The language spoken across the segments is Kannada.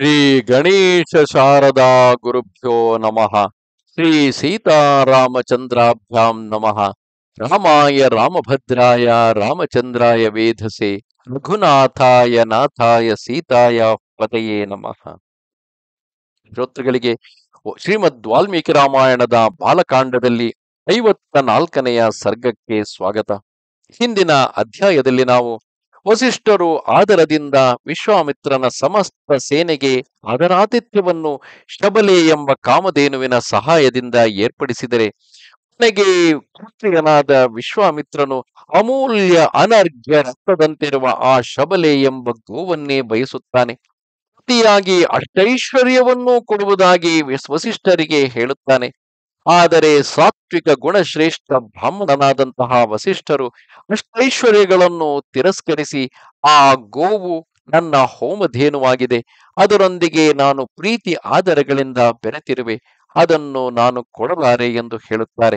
ಶ್ರೀ ಗಣೇಶ ಶಾರದಾ ಗುರುಭ್ಯೋ ನಮಃ ಶ್ರೀ ಸೀತಾರಾಮಚಂದ್ರಾಭ್ಯಾಂ ನಮಃ ರಾಮಾಯ ರಾಮಭದ್ರಾಯ ರಾಮಚಂದ್ರಾಯ ವೇಧಸೆ ರಘುನಾಥಾಯ ನಾಥಾಯ ಸೀತಾಯ ಪದಯೇ ನಮಃ ಶ್ರೋತೃಗಳಿಗೆ ಶ್ರೀಮದ್ ವಾಲ್ಮೀಕಿ ರಾಮಾಯಣದ ಬಾಲಕಾಂಡದಲ್ಲಿ ಐವತ್ತ ನಾಲ್ಕನೆಯ ಸರ್ಗಕ್ಕೆ ಸ್ವಾಗತ ಹಿಂದಿನ ಅಧ್ಯಾಯದಲ್ಲಿ ನಾವು ವಸಿಷ್ಠರು ಆದರದಿಂದ ವಿಶ್ವಾಮಿತ್ರನ ಸಮಸ್ತ ಸೇನೆಗೆ ಆದರಾತಿಥ್ಯವನ್ನು ಶಬಲೆ ಎಂಬ ಕಾಮಧೇನುವಿನ ಸಹಾಯದಿಂದ ಏರ್ಪಡಿಸಿದರೆ ಕೊನೆಗೆ ಪುತ್ರಿಯನಾದ ವಿಶ್ವಾಮಿತ್ರನು ಅಮೂಲ್ಯ ಅನರ್ಘ್ಯ ರಕ್ತದಂತಿರುವ ಆ ಶಬಲೆ ಎಂಬ ಗೋವನ್ನೇ ಬಯಸುತ್ತಾನೆ ಪ್ರತಿಯಾಗಿ ಅಷ್ಟೈಶ್ವರ್ಯವನ್ನು ಕೊಡುವುದಾಗಿ ವಿಸ್- ವಸಿಷ್ಠರಿಗೆ ಹೇಳುತ್ತಾನೆ ಆದರೆ ಸಾತ್ವಿಕ ಗುಣಶ್ರೇಷ್ಠ ಬ್ರಾಹ್ಮಣನಾದಂತಹ ವಸಿಷ್ಠರು ಅಷ್ಟೈಶ್ವರ್ಯಗಳನ್ನು ತಿರಸ್ಕರಿಸಿ ಆ ಗೋವು ನನ್ನ ಹೋಮಧೇನುವಾಗಿದೆ ಅದರೊಂದಿಗೆ ನಾನು ಪ್ರೀತಿ ಆದರಗಳಿಂದ ಬೆರೆತಿರುವೆ ಅದನ್ನು ನಾನು ಕೊಡಲಾರೆ ಎಂದು ಹೇಳುತ್ತಾರೆ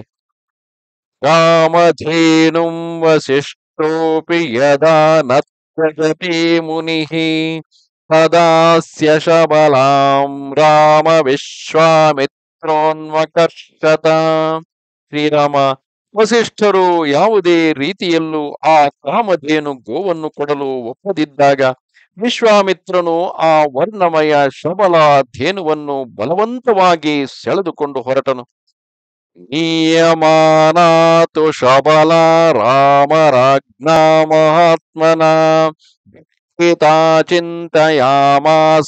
ರಾಮಧೇನುಂ ವಸಿಷ್ಠೋಪಿ ಯದಾ ನತ್ಯಜತಿ ಮುನಿಃ ತದಾಸ್ಯ ಶಬಲಾಂ ರಾಮ ವಿಶ್ವಾಮಿತ್ರೋನ್ಮಕರ್ಷತ ಶ್ರೀರಾಮ ವಸಿಷ್ಠರು ಯಾವುದೇ ರೀತಿಯಲ್ಲೂ ಆ ಕಾಮಧೇನು ಗೋವನ್ನು ಕೊಡಲು ಒಪ್ಪದಿದ್ದಾಗ ವಿಶ್ವಾಮಿತ್ರನು ಆ ವರ್ಣಮಯ ಶಬಲ ಧೇನುವನ್ನು ಬಲವಂತವಾಗಿ ಸೆಳೆದುಕೊಂಡು ಹೊರಟನು ನೀಯಮಾನಾತು ಶಬಲ ರಾಮರಾಜ್ಞಾ ಮಹಾತ್ಮನ ಪಿತಾ ಚಿಂತಯಾಮಾಸ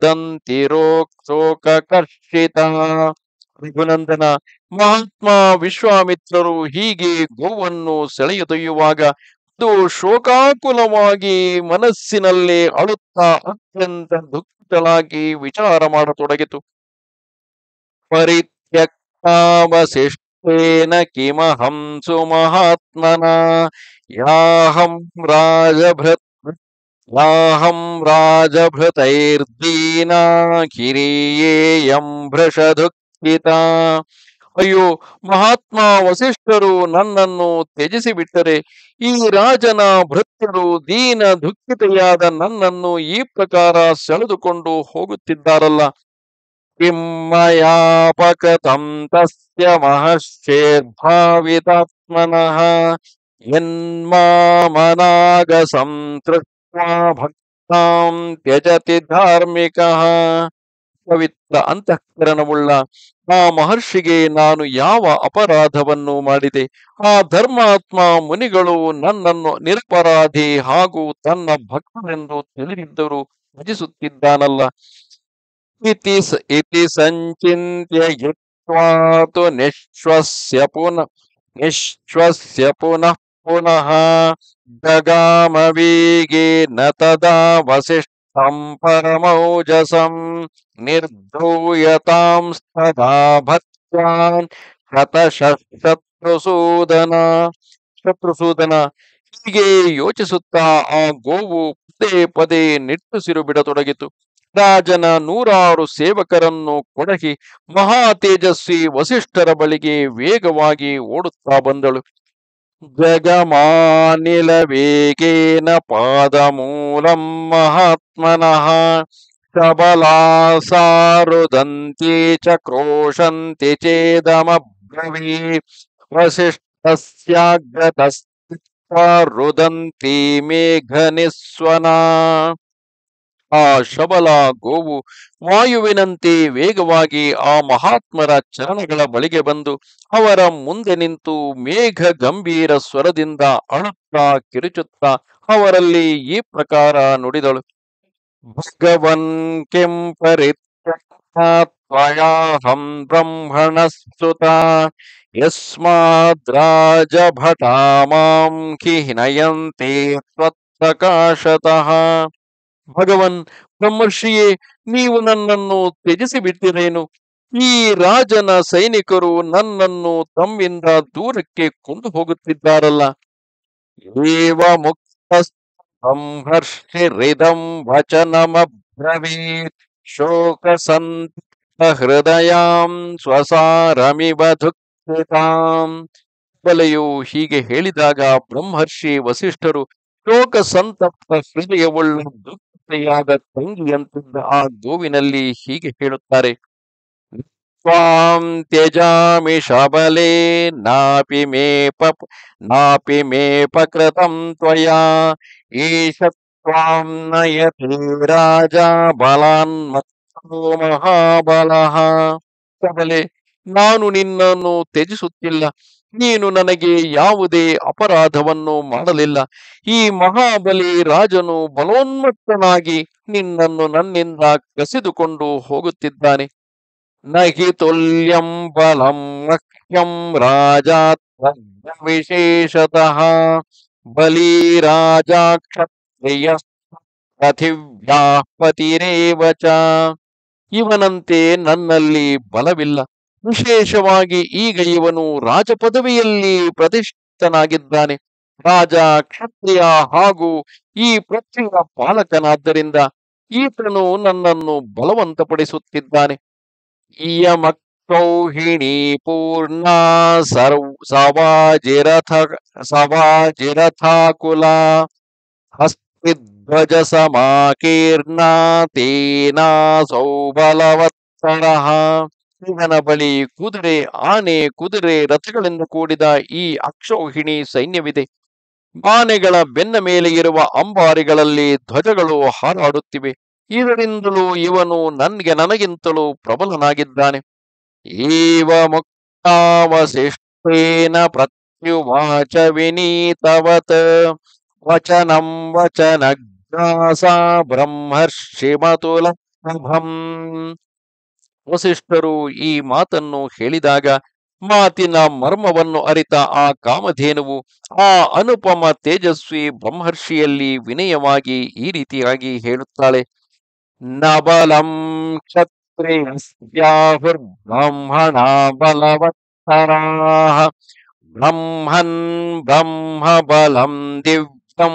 ರುದಂತಿರೋಕ್ಸೋಕರ್ಷಿತ ರಘುನಂದನ ಮಹಾತ್ಮ ವಿಶ್ವಾಮಿತ್ರರು ಹೀಗೆ ಗೋವನ್ನು ಸೆಳೆಯೊಯ್ಯುವಾಗ ಅದು ಶೋಕಾಕುಲವಾಗಿ ಮನಸ್ಸಿನಲ್ಲಿ ಅಳುತ್ತಾ ಅತ್ಯಂತ ದುಃಖಿತಳಾಗಿ ವಿಚಾರ ಮಾಡತೊಡಗಿತು ಪರಿತ್ಯಕ್ತಾವಶಿಷ್ಟೇನ ಕಿಮಹಂಸು ಮಹಾತ್ಮನ ಯಾಹಂ ರಾಜಭೃತ್ ಯಾಹಂ ರಾಜಭೃತೈರ್ದೀನಾ ಕಿರೀಯೇಯಂ ಭೃಷದುಃಖಿತ ಅಯ್ಯೋ ಮಹಾತ್ಮ ವಸಿಷ್ಠರು ನನ್ನನ್ನು ತ್ಯಜಿಸಿ ಬಿಟ್ಟರೆ ಈ ರಾಜನ ಭೃತ್ಯರು ದೀನ ದುಃಖಿತೆಯಾದ ನನ್ನನ್ನು ಈ ಪ್ರಕಾರ ಸೆಳೆದುಕೊಂಡು ಹೋಗುತ್ತಿದ್ದಾರಲ್ಲ ಕಿಮ್ಮಯಾಪಕತಂ ತಸ್ಯ ಮಹಶ್ಚೇದ್ಭಾವಿತಾತ್ಮನಃ ಯನ್ಮಾಮನಾಗ ಸಂತೃಪ್ತ್ವಾ ಭಕ್ತಾಂ ತ್ಯಜತಿ ಧಾರ್ಮಿಕಃ ಪವಿತ್ರ ಅಂತಃಕರಣವುಳ್ಳ ಆ ಮಹರ್ಷಿಗೆ ನಾನು ಯಾವ ಅಪರಾಧವನ್ನು ಮಾಡಿದೆ ಆ ಧರ್ಮಾತ್ಮ ಮುನಿಗಳು ನನ್ನನ್ನು ನಿರಪರಾಧಿ ಹಾಗೂ ತನ್ನ ಭಕ್ತನೆಂದು ತಿಳಿದಿದ್ದರೂ ಭಜಿಸುತ್ತಿದ್ದಾನಲ್ಲ ಇತಿ ಸ- ಇತಿ ಸಂಚಿತ್ಯ ಯುಕ್ತ್ವಾತು ನಿಶ್ವಸ್ಯ ಪುನಃ ನಿಶ್ವಸ್ಯ ಪುನಃ ಪುನಃ ಜಗಾಮ ವೇಗೇನ ತದಾ ವಸಿಷ್ಠಂ ಪರಮೌಜಸಂ ನಿರ್ಧೂಯತಾಂ ಸ್ತದಾ ಭಕ್ತ್ಯಾನ್ ಶತಶಃ ಶತ್ರುಸೂದನ ಶತ್ರುಸೂದನ ಹೀಗೆ ಯೋಚಿಸುತ್ತಾ ಆ ಗೋವು ಪದೇ ಪದೇ ನಿಟ್ಟುಸಿರು ಬಿಡತೊಡಗಿತು ರಾಜನ ನೂರಾರು ಸೇವಕರನ್ನು ಕೊಡಗಿ ಮಹಾ ತೇಜಸ್ವಿ ವಸಿಷ್ಠರ ಬಳಿಗೆ ವೇಗವಾಗಿ ಓಡುತ್ತಾ ಬಂದಳು ಜಗಮಾನಿಲ ವೇಗೇನ ಪಾದಮೂಲಂ ಮಹಾತ್ಮನಃ ಶಬಲಾಸಾರುದಂತಿ ಚ ಕ್ರೋಶಂತಿ ಚೇದಮಬ್ರವೀ ವಸಿಷ್ಠಸ್ಯಾಗ್ರತಸ್ಥಿತ್ವಾ ರುದಂತಿ ಮೇಘನಿಸ್ವನಾ ಆ ಶಬಲ ಗೋವು ವಾಯುವಿನಂತೆ ವೇಗವಾಗಿ ಆ ಮಹಾತ್ಮರ ಚರಣಗಳ ಬಳಿಗೆ ಬಂದು ಅವರ ಮುಂದೆ ನಿಂತು ಮೇಘ ಗಂಭೀರ ಸ್ವರದಿಂದ ಅಳುತ್ತಾ ಕಿರುಚುತ್ತಾ ಅವರಲ್ಲಿ ಈ ಪ್ರಕಾರ ನುಡಿದಳು ಭಗವನ್ ಕಿಂ ಪರಿತ್ಯಕ್ತಾತ್ವಯಾಹಂ ಬ್ರಹ್ಮಣಸ್ತುತ ಯಸ್ಮಾದ್ರಾಜಭಟಾ ಮಾಂ ಖಿನಯಂತೆ ತ್ವತ್ಪ್ರಕಾಶತಃ ಭಗವನ್ ಬ್ರಹ್ಮರ್ಷಿಯೇ ನೀವು ನನ್ನನ್ನು ತ್ಯಜಿಸಿ ಬಿಟ್ಟಿರೇನು ಈ ರಾಜನ ಸೈನಿಕರು ನನ್ನನ್ನು ತಮ್ಮಿಂದ ದೂರಕ್ಕೆ ಕೊಂಡು ಹೋಗುತ್ತಿದ್ದಾರಲ್ಲ ಏವ ಮುಕ್ತ ಸಂಹರ್ಷಿರಿದಂ ವಚನಮಬ್ರವೀತ್ ಶೋಕ ಸಂತ ಹೃದಯಾಂ ಸ್ವಸಾರಮಿವ ದುಃಖಿತಾಂ ಬಲೆಯು ಹೀಗೆ ಹೇಳಿದಾಗ ಬ್ರಹ್ಮರ್ಷಿ ವಸಿಷ್ಠರು ಶೋಕ ಸಂತಪ್ತ ಹೃದಯವುಳ್ಳ ದುಃಖಿತ ಸೀತೆಯಾದ ತಂಗಿಯಂತಿದ್ದ ಆ ಗೋವಿನಲ್ಲಿ ಹೀಗೆ ಹೇಳುತ್ತಾರೆ ತ್ವಾಂ ತ್ಯಜಾಮಿ ಶಬಲೆ ನಾಪಿ ಮೇ ಪಪ್ ನಾಪಿ ಮೇ ಪಕೃತಂ ತ್ವಯಾ ಏಷ ತ್ವಾಂ ನಯತಿ ರಾಜ ಬಲಾನ್ ಮತ್ತೋ ಮಹಾಬಲಃ ಶಬಲೆ ನಾನು ನಿನ್ನನ್ನು ತ್ಯಜಿಸುತ್ತಿಲ್ಲ ನೀನು ನನಗೆ ಯಾವುದೇ ಅಪರಾಧವನ್ನು ಮಾಡಲಿಲ್ಲ ಈ ಮಹಾಬಲಿ ರಾಜನು ಬಲೋನ್ಮತ್ತನಾಗಿ ನಿನ್ನನ್ನು ನನ್ನಿಂದ ಕಸಿದುಕೊಂಡು ಹೋಗುತ್ತಿದ್ದಾನೆ ನಹಿ ತುಲ್ಯಂ ಬಲಂ ಮಹ್ಯಂ ರಾಜಾತ್ಮ ವಿಶೇಷತಃ ಬಲಿ ರಾಜ ಕ್ಷತ್ರಿಯ ಪೃಥಿವ್ಯಾ ಪತಿರೇವ ಚ ಇವನಂತೆ ನನ್ನಲ್ಲಿ ಬಲವಿಲ್ಲ ವಿಶೇಷವಾಗಿ ಈಗ ಇವನು ರಾಜಪದವಿಯಲ್ಲಿ ಪ್ರತಿಷ್ಠಿತನಾಗಿದ್ದಾನೆ ರಾಜ ಕ್ಷತ್ರಿಯ ಹಾಗೂ ಈ ಪೃಥ್ವಿಯ ಪಾಲಕನಾದ್ದರಿಂದ ಈತನು ನನ್ನನ್ನು ಬಲವಂತಪಡಿಸುತ್ತಿದ್ದಾನೆ ಇಯಮಕ್ಷೌಹಿಣಿ ಪೂರ್ಣ ಸರ್ವ ಸವಾಜಿರಥ ಸವಾಜಿರಥಾಕುಲ ಹಸ್ತಿಧ್ವಜ ಸಮಾಕೀರ್ಣ ತೇನಾಸೌ ಬಲವತ್ತರಃ ಇವನ ಬಳಿ ಕುದುರೆ ಆನೆ ಕುದುರೆ ರಥಗಳಿಂದ ಕೂಡಿದ ಈ ಅಕ್ಷೌಹಿಣಿ ಸೈನ್ಯವಿದೆ ಆನೆಗಳ ಬೆನ್ನ ಮೇಲೆ ಇರುವ ಅಂಬಾರಿಗಳಲ್ಲಿ ಧ್ವಜಗಳು ಹಾರಾಡುತ್ತಿವೆ ಇದರಿಂದಲೂ ಇವನು ನನ್ಗೆ ನನಗಿಂತಲೂ ಪ್ರಬಲನಾಗಿದ್ದಾನೆ ಏವ ಮುಕ್ತಾವಶಿಷ್ಟೇನ ಪ್ರತ್ಯುವಾಚ ವಿನೀತವತ್ ವಚನಂ ವಚನಗ್ರಾಸ ಬ್ರಹ್ಮರ್ಷಿ ಮತುಲಭಂ ವಸಿಷ್ಠರು ಈ ಮಾತನ್ನು ಹೇಳಿದಾಗ ಮಾತಿನ ಮರ್ಮವನ್ನು ಅರಿತ ಆ ಕಾಮಧೇನುವು ಆ ಅನುಪಮ ತೇಜಸ್ವಿ ಬ್ರಹ್ಮರ್ಷಿಯಲ್ಲಿ ವಿನಯವಾಗಿ ಈ ರೀತಿಯಾಗಿ ಹೇಳುತ್ತಾಳೆ ನಬಲಂ ಕ್ಷತ್ರಿಯಸ್ಯಾಹುರ್ಬ್ರಹ್ಮಣ ಬಲವತ್ತರಾಃ ಬ್ರಹ್ಮನ್ ಬ್ರಹ್ಮ ಬಲಂ ದಿವ್ಯಂ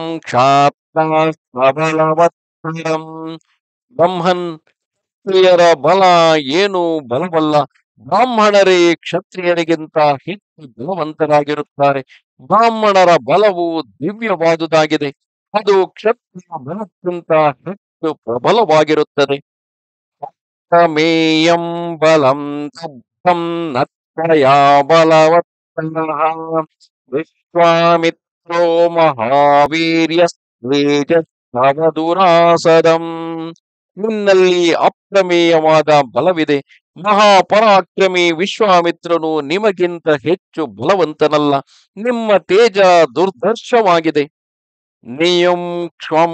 ಕ್ಷಾತ್ರಬಲವತ್ತರಂ ಬ್ರಹ್ಮನ್ ಕ್ಷತ್ರಿಯರ ಬಲ ಏನು ಬಲವಲ್ಲ ಬ್ರಾಹ್ಮಣರೇ ಕ್ಷತ್ರಿಯರಿಗಿಂತ ಹೆಚ್ಚು ಬಲವಂತರಾಗಿರುತ್ತಾರೆ ಬ್ರಾಹ್ಮಣರ ಬಲವು ದಿವ್ಯವಾದುದಾಗಿದೆ ಅದು ಕ್ಷತ್ರಿಯ ಬಲಕ್ಕಿಂತ ಹೆಚ್ಚು ಪ್ರಬಲವಾಗಿರುತ್ತದೆ ಮೇಯಂ ಬಲಂ ತಬ್ಧಂ ನತ್ತಯಾ ಬಲವತ್ತರಃ ವಿಶ್ವಾಮಿತ್ರೋ ಮಹಾವೀರ್ಯ ದುರಾಸದಂ ನಿನ್ನಲ್ಲಿ ಅಪ್ರಮೇಯವಾದ ಬಲವಿದೆ ಮಹಾಪರಾಕ್ರಮಿ ವಿಶ್ವಾಮಿತ್ರನು ನಿಮಗಿಂತ ಹೆಚ್ಚು ಬಲವಂತನಲ್ಲ ನಿಮ್ಮ ತೇಜ ದುರ್ದರ್ಶವಾಗಿದೆ ನಿಯುಂ ಕ್ಷಂ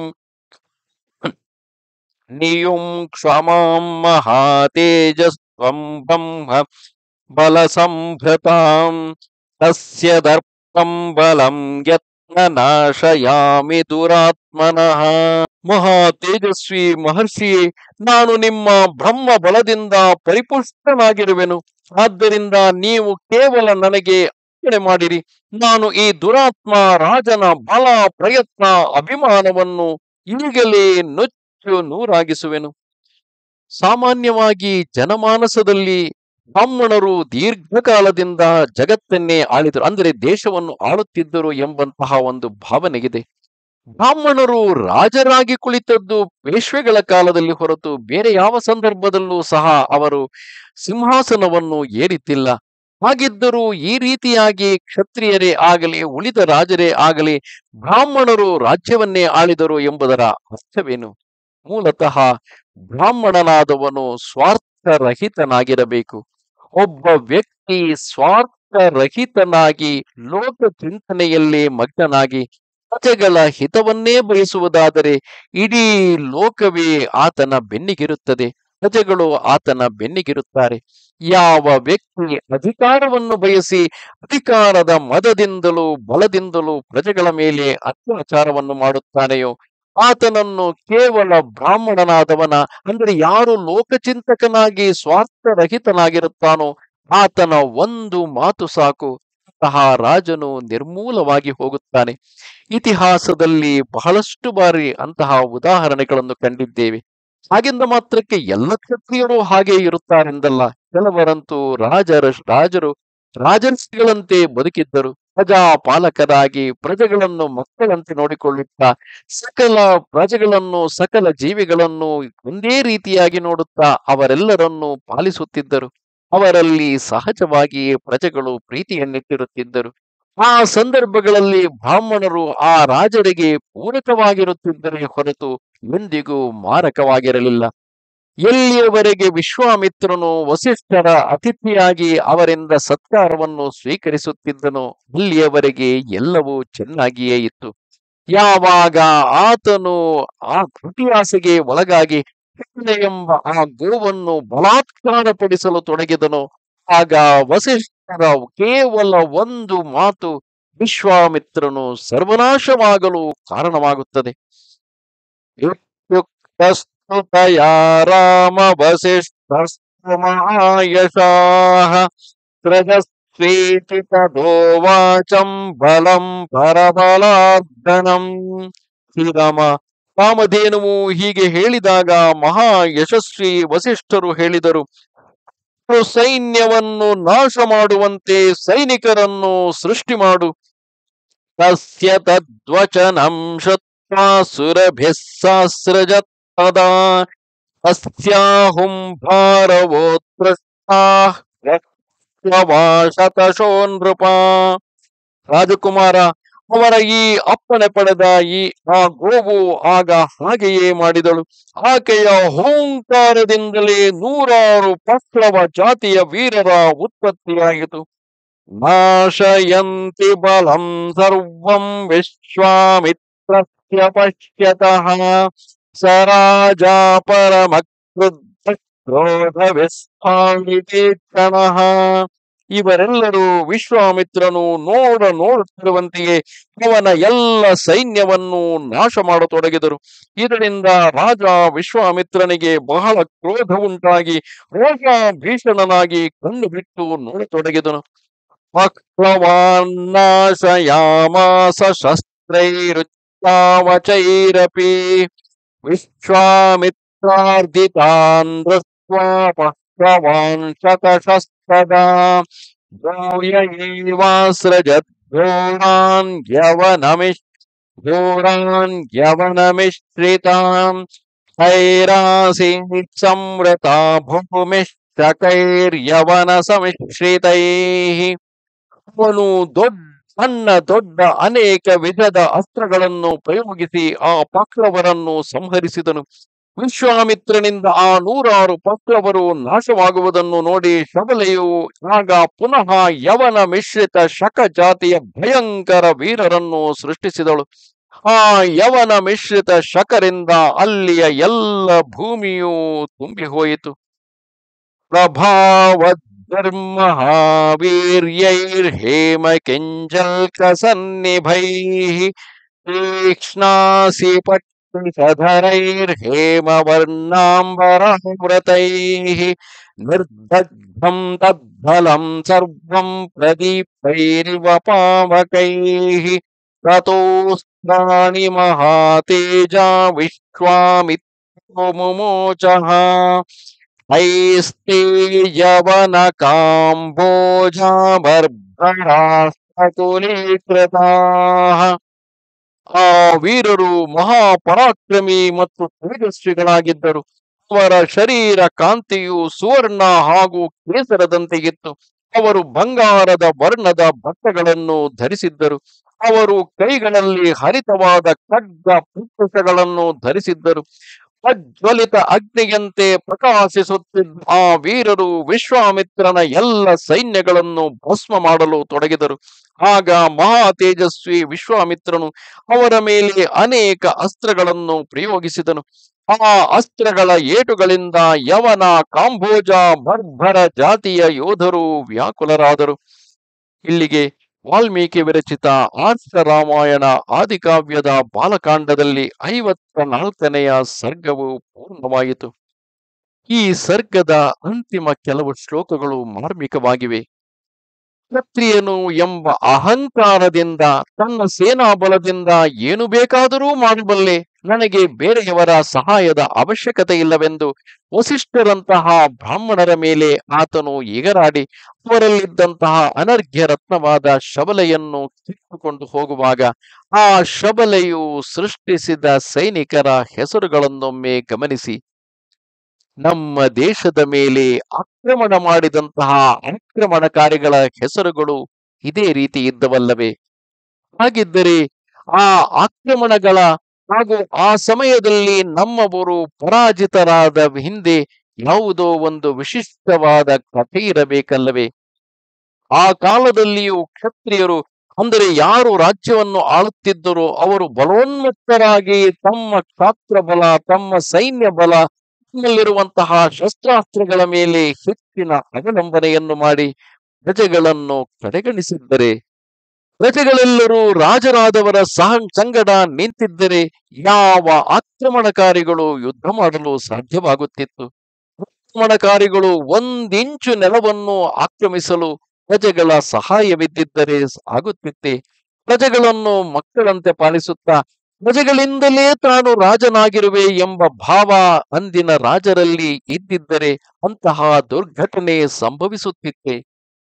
ನಿಯುಂ ಕ್ಷಮಾಂ ಮಹಾತೇಜಸ್ತ್ವಂ ಬ್ರಹ್ಮ ಬಲ ಸಂಭೃತಾಂ ತಸ್ಯ ದರ್ಪಂ ಬಲಂ ಯತ್ನ ನಾಶಯಾಮಿ ದುರಾತ್ಮನಃ ಮಹಾ ತೇಜಸ್ವಿ ಮಹರ್ಷಿಯೇ ನಾನು ನಿಮ್ಮ ಬ್ರಹ್ಮ ಬಲದಿಂದ ಪರಿಪುಷ್ಟನಾಗಿರುವೆನು ಆದ್ದರಿಂದ ನೀವು ಕೇವಲ ನನಗೆ ಅರ್ಪಣೆ ಮಾಡಿರಿ ನಾನು ಈ ದುರಾತ್ಮ ರಾಜನ ಬಲ ಪ್ರಯತ್ನ ಅಭಿಮಾನವನ್ನು ಈಗಲೇ ನುಚ್ಚು ನೂರಾಗಿಸುವೆನು ಸಾಮಾನ್ಯವಾಗಿ ಜನಮಾನಸದಲ್ಲಿ ಬ್ರಾಹ್ಮಣರು ದೀರ್ಘಕಾಲದಿಂದ ಜಗತ್ತನ್ನೇ ಆಳಿದರು ಅಂದರೆ ದೇಶವನ್ನು ಆಳುತ್ತಿದ್ದರು ಎಂಬಂತಹ ಒಂದು ಭಾವನೆಗಿದೆ ಬ್ರಾಹ್ಮಣರು ರಾಜರಾಗಿ ಕುಳಿತದ್ದು ಪೇಶ್ವೆಗಳ ಕಾಲದಲ್ಲಿ ಹೊರತು ಬೇರೆ ಯಾವ ಸಂದರ್ಭದಲ್ಲೂ ಸಹ ಅವರು ಸಿಂಹಾಸನವನ್ನು ಏರಿತಿಲ್ಲ ಹಾಗಿದ್ದರೂ ಈ ರೀತಿಯಾಗಿ ಕ್ಷತ್ರಿಯರೇ ಆಗಲಿ ಉಳಿದ ರಾಜರೇ ಆಗಲಿ ಬ್ರಾಹ್ಮಣರು ರಾಜ್ಯವನ್ನೇ ಆಳಿದರು ಎಂಬುದರ ಅರ್ಥವೇನು ಮೂಲತಃ ಬ್ರಾಹ್ಮಣನಾದವನು ಸ್ವಾರ್ಥರಹಿತನಾಗಿರಬೇಕು ಒಬ್ಬ ವ್ಯಕ್ತಿ ಸ್ವಾರ್ಥರಹಿತನಾಗಿ ಲೋಕ ಚಿಂತನೆಯಲ್ಲೇ ಮಗ್ನನಾಗಿ ಪ್ರಜೆಗಳ ಹಿತವನ್ನೇ ಬಯಸುವುದಾದರೆ ಇಡೀ ಲೋಕವೇ ಆತನ ಬೆನ್ನಿಗಿರುತ್ತದೆ ಪ್ರಜೆಗಳು ಆತನ ಬೆನ್ನಿಗಿರುತ್ತಾರೆ ಯಾವ ವ್ಯಕ್ತಿ ಅಧಿಕಾರವನ್ನು ಬಯಸಿ ಅಧಿಕಾರದ ಮದದಿಂದಲೂ ಬಲದಿಂದಲೂ ಪ್ರಜೆಗಳ ಮೇಲೆ ಅತ್ಯಾಚಾರವನ್ನು ಮಾಡುತ್ತಾನೆಯೋ ಆತನನ್ನು ಕೇವಲ ಬ್ರಾಹ್ಮಣನಾದವನ ಅಂದರೆ ಯಾರು ಲೋಕಚಿಂತಕನಾಗಿ ಸ್ವಾರ್ಥರಹಿತನಾಗಿರುತ್ತಾನೋ ಆತನ ಒಂದು ಮಾತು ಸಾಕು ಅಂತಹ ರಾಜನು ನಿರ್ಮೂಲವಾಗಿ ಹೋಗುತ್ತಾನೆ ಇತಿಹಾಸದಲ್ಲಿ ಬಹಳಷ್ಟು ಬಾರಿ ಅಂತಹ ಉದಾಹರಣೆಗಳನ್ನು ಕಂಡಿದ್ದೇವೆ ಹಾಗೆಂದ ಮಾತ್ರಕ್ಕೆ ಎಲ್ಲ ಕ್ಷತ್ರಿಯರು ಹಾಗೆ ಇರುತ್ತಾರೆಂದಲ್ಲ ಕೆಲವರಂತೂ ರಾಜರ ರಾಜರು ರಾಜರ್ಷಿಗಳಂತೆ ಬದುಕಿದ್ದರು ಪ್ರಜಾಪಾಲಕರಾಗಿ ಪ್ರಜೆಗಳನ್ನು ಮಕ್ಕಳಂತೆ ನೋಡಿಕೊಳ್ಳುತ್ತಾ ಸಕಲ ಪ್ರಜೆಗಳನ್ನು ಸಕಲ ಜೀವಿಗಳನ್ನು ಒಂದೇ ರೀತಿಯಾಗಿ ನೋಡುತ್ತಾ ಅವರೆಲ್ಲರನ್ನೂ ಪಾಲಿಸುತ್ತಿದ್ದರು ಅವರಲ್ಲಿ ಸಹಜವಾಗಿಯೇ ಪ್ರಜೆಗಳು ಪ್ರೀತಿಯನ್ನಿಟ್ಟಿರುತ್ತಿದ್ದರು ಆ ಸಂದರ್ಭಗಳಲ್ಲಿ ಬ್ರಾಹ್ಮಣರು ಆ ರಾಜರಿಗೆ ಪೂರಕವಾಗಿರುತ್ತಿದ್ದರೆ ಹೊರತು ಎಂದಿಗೂ ಮಾರಕವಾಗಿರಲಿಲ್ಲ ಎಲ್ಲಿಯವರೆಗೆ ವಿಶ್ವಾಮಿತ್ರನು ವಸಿಷ್ಠರ ಅತಿಥಿಯಾಗಿ ಅವರಿಂದ ಸತ್ಕಾರವನ್ನು ಸ್ವೀಕರಿಸುತ್ತಿದ್ದನೋ ಅಲ್ಲಿಯವರೆಗೆ ಎಲ್ಲವೂ ಚೆನ್ನಾಗಿಯೇ ಇತ್ತು ಯಾವಾಗ ಆತನು ಆ ಕೃತಿಯಾಸೆಗೆ ಒಳಗಾಗಿ ಹೆಣ್ಣೆ ಎಂಬ ಆ ಗೋವನ್ನು ಬಲಾತ್ಕಾರಪಡಿಸಲು ತೊಡಗಿದನೋ ಆಗ ವಸಿಷ್ಠರ ಕೇವಲ ಒಂದು ಮಾತು ವಿಶ್ವಾಮಿತ್ರನು ಸರ್ವನಾಶವಾಗಲು ಕಾರಣವಾಗುತ್ತದೆ ಇತ್ಯುಕ್ತಸ್ತುತಯಾ ರಾಮ ವಸಿಷ್ಠಸ್ತುಮಾಯಶಾಹ ತ್ರಜಸ್ವೇತಿ ತದೋವಾಚಂ ಬಲಂ ಪರಬಲಾರ್ದನಂ ಶ್ರೀರಾಮ ಕಾಮಧೇನುವು ಹೀಗೆ ಹೇಳಿದಾಗ ಮಹಾ ಯಶಸ್ವಿ ವಸಿಷ್ಠರು ಹೇಳಿದರು ಸೈನ್ಯವನ್ನು ನಾಶ ಮಾಡುವಂತೆ ಸೈನಿಕರನ್ನು ಸೃಷ್ಟಿ ಮಾಡು ತಸ್ಯ ತದ್ವಚನಂ ಶತ್ವಾ ಸುರಭಿಃ ಸಹಸ್ರಜತ್ತದಾ ತಸ್ಯಾಹುಂ ಭಾರವೋತ್ಕೃಷ್ಟಾಃ ಶತಶೋ ನೃಪ ರಾಜಕುಮಾರ ಅವರ ಈ ಅಪ್ಪಣೆ ಪಡೆದ ಈ ಆ ಗೋವು ಆಗ ಹಾಗೆಯೇ ಮಾಡಿದಳು ಆಕೆಯ ಹೋಂಕಾರದಿಂದಲೇ ನೂರಾರು ಪಕ್ಲವ ಜಾತಿಯ ವೀರರ ಉತ್ಪತ್ತಿಯಾಯಿತು ನಾಶಯಂತಿ ಬಲಂ ಸರ್ವಂ ವಿಶ್ವಾಮಿತ್ರಸ್ಯ ಪಶ್ಯತಃ ಸ ರಾಜ ಪರಮಕ್ರುದ್ಧ ಕ್ರೋಧ ವಿಸ್ಫಾಣಿತೇಕ್ಷಣಃ ಇವರೆಲ್ಲರೂ ವಿಶ್ವಾಮಿತ್ರನು ನೋಡ ನೋಡುತ್ತಿರುವಂತೆಯೇ ಅವನ ಎಲ್ಲ ಸೈನ್ಯವನ್ನು ನಾಶ ಮಾಡತೊಡಗಿದರು ಇದರಿಂದ ರಾಜ ವಿಶ್ವಾಮಿತ್ರನಿಗೆ ಬಹಳ ಕ್ರೋಧ ಉಂಟಾಗಿ ರೋಷ ಭೀಷಣನಾಗಿ ಕಣ್ಣು ಬಿಟ್ಟು ನೋಡತೊಡಗಿದನು ನಾಶಯಾಮಾಸ ಶಸ್ತ್ರೈರುಚ್ಚಾವಚೈರಪಿ ವಿಶ್ವಾಮಿತ್ರಾರ್ಧಿತಾನ್ ದೃಷ್ಟ್ವಾ ಪಕ್ರವಾನ್ ಶತಶಸ್ತದಾ ಗೋಯೈವಾಸ್ರಜತ್ ಘೋರಾನ್ ಯವನಮಿಶ್ ಘೋರಾನ್ ಯವನಮಿಶ್ರಿತಾಂ ಐರಾಸೀತ್ ಸಂವೃತಾ ಭೂಮಿಶ್ಚಕೈರ್ಯವನ ಸಮಿಶ್ರಿತೈಃ ಅವನು ದೊಡ್ಡ ಸಣ್ಣ ದೊಡ್ಡ ಅನೇಕ ವಿಧದ ಅಸ್ತ್ರಗಳನ್ನು ಪ್ರಯೋಗಿಸಿ ಆ ಪಕ್ರವರನ್ನು ಸಂಹರಿಸಿದನು ವಿಶ್ವಾಮಿತ್ರನಿಂದ ಆ ನೂರಾರು ಪಕ್ರವರು ನಾಶವಾಗುವುದನ್ನು ನೋಡಿ ಶಬಲೆಯು ಆಗ ಪುನಃ ಯವನ ಮಿಶ್ರಿತ ಶಕ ಜಾತಿಯ ಭಯಂಕರ ವೀರರನ್ನು ಸೃಷ್ಟಿಸಿದಳು ಆ ಯವನ ಮಿಶ್ರಿತ ಶಕರಿಂದ ಅಲ್ಲಿಯ ಎಲ್ಲ ಭೂಮಿಯೂ ತುಂಬಿ ಹೋಯಿತು ಪ್ರಭಾವದ್ಧರ್ಮಹಾವೀರ್ಯೈರ್ಹೇಮ ಕಿಂಜಲ್ಕಸನ್ನಿಭೈಃ ತೀಕ್ಷ್ಣಾಸಿ ಪಟ್ಟಿಸಧರೈರ್ಹೇಮವರ್ಣಾಂಬರಾವ್ರತೈಃ ನಿರ್ದಗ್ಧಂ ತದ್ಬಲಂ ಸರ್ವಂ ಪ್ರದೀಪೈರಿವ ಪಾವಕೈಃ ತತೋಸ್ತ್ರಾಣಿ ಮಹಾತೇಜ ವಿಶ್ವಾಮಿತ್ರೋ ಮುಮೋಚಃ ಐಸ್ತೇಜವನಕಾಂಬೋಜಾಬರ್ಭರಾಸ್ತುಲೀಕೃತಾಃ ಆ ವೀರರು ಮಹಾಪರಾಕ್ರಮಿ ಮತ್ತು ತೇಜಸ್ವಿಗಳಾಗಿದ್ದರು ಅವರ ಶರೀರ ಕಾಂತಿಯು ಸುವರ್ಣ ಹಾಗೂ ಕೇಸರದಂತೆ ಇತ್ತು ಅವರು ಬಂಗಾರದ ವರ್ಣದ ಬಟ್ಟೆಗಳನ್ನು ಧರಿಸಿದ್ದರು ಅವರು ಕೈಗಳಲ್ಲಿ ಹರಿತವಾದ ಖಡ್ಗ ಪುಸ್ತಕಗಳನ್ನು ಧರಿಸಿದ್ದರು ಪ್ರಜ್ವಲಿತ ಅಗ್ನಿಯಂತೆ ಪ್ರಕಾಶಿಸುತ್ತಿದ್ದ ಆ ವೀರರು ವಿಶ್ವಾಮಿತ್ರನ ಎಲ್ಲ ಸೈನ್ಯಗಳನ್ನು ಭಸ್ಮ ಮಾಡಲು ತೊಡಗಿದರು ಆಗ ಮಹಾ ತೇಜಸ್ವಿ ವಿಶ್ವಾಮಿತ್ರನು ಅವರ ಮೇಲೆ ಅನೇಕ ಅಸ್ತ್ರಗಳನ್ನು ಪ್ರಯೋಗಿಸಿದನು ಆ ಅಸ್ತ್ರಗಳ ಏಟುಗಳಿಂದ ಯವನ ಕಾಂಬೋಜ ಬರ್ಭರ ಜಾತಿಯ ಯೋಧರು ವ್ಯಾಕುಲರಾದರು ಇಲ್ಲಿಗೆ ವಾಲ್ಮೀಕಿ ವಿರಚಿತ ಆರ್ಷ ರಾಮಾಯಣ ಆದಿಕಾವ್ಯದ ಬಾಲಕಾಂಡದಲ್ಲಿ ಐವತ್ತ ನಾಲ್ಕನೆಯ ಸರ್ಗವು ಪೂರ್ಣವಾಯಿತು ಈ ಸರ್ಗದ ಅಂತಿಮ ಕೆಲವು ಶ್ಲೋಕಗಳು ಮಾರ್ಮಿಕವಾಗಿವೆ ಕ್ಷತ್ರಿಯನು ಎಂಬ ಅಹಂಕಾರದಿಂದ ತನ್ನ ಸೇನಾ ಬಲದಿಂದ ಏನು ಬೇಕಾದರೂ ಮಾಡಬಲ್ಲೆ ನನಗೆ ಬೇರೆಯವರ ಸಹಾಯದ ಅವಶ್ಯಕತೆ ಇಲ್ಲವೆಂದು ವಸಿಷ್ಠರಂತಹ ಬ್ರಾಹ್ಮಣರ ಮೇಲೆ ಆತನು ಎಗರಾಡಿ ಅವರಲ್ಲಿದ್ದಂತಹ ಅನರ್ಘ್ಯ ರತ್ನವಾದ ಶಬಲೆಯನ್ನು ಕಿತ್ತುಕೊಂಡು ಹೋಗುವಾಗ ಆ ಶಬಲೆಯು ಸೃಷ್ಟಿಸಿದ ಸೈನಿಕರ ಹೆಸರುಗಳನ್ನೊಮ್ಮೆ ಗಮನಿಸಿ ನಮ್ಮ ದೇಶದ ಮೇಲೆ ಆಕ್ರಮಣ ಮಾಡಿದಂತಹ ಆಕ್ರಮಣಕಾರಿಗಳ ಹೆಸರುಗಳು ಇದೇ ರೀತಿ ಇದ್ದವಲ್ಲವೇ ಹಾಗಿದ್ದರೆ ಆ ಆಕ್ರಮಣಗಳ ಹಾಗೂ ಆ ಸಮಯದಲ್ಲಿ ನಮ್ಮವರು ಪರಾಜಿತರಾದ ಹಿಂದೆ ಯಾವುದೋ ಒಂದು ವಿಶಿಷ್ಟವಾದ ಕಥೆ ಇರಬೇಕಲ್ಲವೇ ಆ ಕಾಲದಲ್ಲಿಯೂ ಕ್ಷತ್ರಿಯರು ಅಂದರೆ ಯಾರು ರಾಜ್ಯವನ್ನು ಆಳುತ್ತಿದ್ದರೋ ಅವರು ಬಲೋನ್ಮತ್ತರಾಗಿ ತಮ್ಮ ಕ್ಷಾತ್ರ ಬಲ ತಮ್ಮ ಸೈನ್ಯ ಬಲ ತಮ್ಮಲ್ಲಿರುವಂತಹ ಶಸ್ತ್ರಾಸ್ತ್ರಗಳ ಮೇಲೆ ಹೆಚ್ಚಿನ ಅವಲಂಬನೆಯನ್ನು ಮಾಡಿ ಪ್ರಜೆಗಳನ್ನು ಕಡೆಗಣಿಸಿದ್ದರೆ ಪ್ರಜೆಗಳೆಲ್ಲರೂ ರಾಜರಾದವರ ಸಹ ಸಂಗಡ ನಿಂತಿದ್ದರೆ ಯಾವ ಆಕ್ರಮಣಕಾರಿಗಳು ಯುದ್ಧ ಮಾಡಲು ಸಾಧ್ಯವಾಗುತ್ತಿತ್ತು ಆಕ್ರಮಣಕಾರಿಗಳು ಒಂದಿಂಚು ನೆಲವನ್ನು ಆಕ್ರಮಿಸಲು ಪ್ರಜೆಗಳ ಸಹಾಯವಿದ್ದಿದ್ದರೆ ಆಗುತ್ತಿತ್ತೆ ಪ್ರಜೆಗಳನ್ನು ಮಕ್ಕಳಂತೆ ಪಾಲಿಸುತ್ತಾ ಪ್ರಜೆಗಳಿಂದಲೇ ತಾನು ರಾಜನಾಗಿರುವೆ ಎಂಬ ಭಾವ ಅಂದಿನ ರಾಜರಲ್ಲಿ ಇದ್ದಿದ್ದರೆ ಅಂತಹ ದುರ್ಘಟನೆ ಸಂಭವಿಸುತ್ತಿತ್ತೆ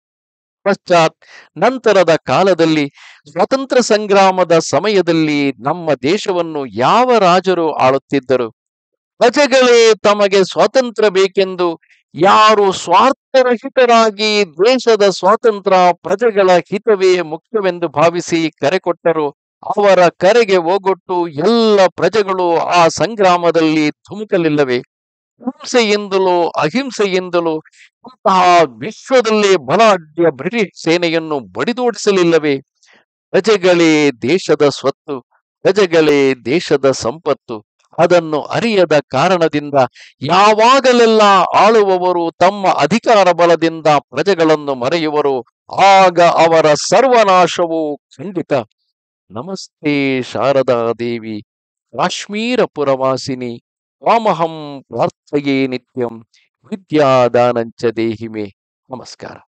ಪಶ್ಚಾತ್ ನಂತರದ ಕಾಲದಲ್ಲಿ ಸ್ವಾತಂತ್ರ್ಯ ಸಂಗ್ರಾಮದ ಸಮಯದಲ್ಲಿ ನಮ್ಮ ದೇಶವನ್ನು ಯಾವ ರಾಜರು ಆಳುತ್ತಿದ್ದರು ಪ್ರಜೆಗಳೇ ತಮಗೆ ಸ್ವಾತಂತ್ರ್ಯ ಬೇಕೆಂದು ಯಾರು ಸ್ವಾರ್ಥರಹಿತರಾಗಿ ದೇಶದ ಸ್ವಾತಂತ್ರ್ಯ ಪ್ರಜೆಗಳ ಹಿತವೇ ಮುಖ್ಯವೆಂದು ಭಾವಿಸಿ ಕರೆ ಕೊಟ್ಟರು ಅವರ ಕರೆಗೆ ಓಗೊಟ್ಟು ಎಲ್ಲ ಪ್ರಜೆಗಳು ಆ ಸಂಗ್ರಾಮದಲ್ಲಿ ಧುಮುಕಲಿಲ್ಲವೇ ಹಿಂಸೆಯಿಂದಲೂ ಅಹಿಂಸೆಯಿಂದಲೂ ಅಂತಹ ವಿಶ್ವದಲ್ಲೇ ಬಲಾಢ್ಯ ಬ್ರಿಟಿಷ್ ಸೇನೆಯನ್ನು ಬಡಿದೋಡಿಸಲಿಲ್ಲವೇ ಪ್ರಜೆಗಳೇ ದೇಶದ ಸ್ವತ್ತು ಪ್ರಜೆಗಳೇ ದೇಶದ ಸಂಪತ್ತು ಅದನ್ನು ಅರಿಯದ ಕಾರಣದಿಂದ ಯಾವಾಗಲೆಲ್ಲ ಆಳುವವರು ತಮ್ಮ ಅಧಿಕಾರ ಬಲದಿಂದ ಪ್ರಜೆಗಳನ್ನು ಮರೆಯುವರು ಆಗ ಅವರ ಸರ್ವನಾಶವು ಖಂಡಿತ ನಮಸ್ತೆ ಶಾರದಾ ದೇವಿ ಕಾಶ್ಮೀರ ಪುರವಾಸಿನಿ ವಾಮಹಂ ಪ್ರಾರ್ಥಯೇ ನಿತ್ಯಂ ವಿದ್ಯಾದಾನಂಚ ದೇಹಿಮೆ ನಮಸ್ಕಾರ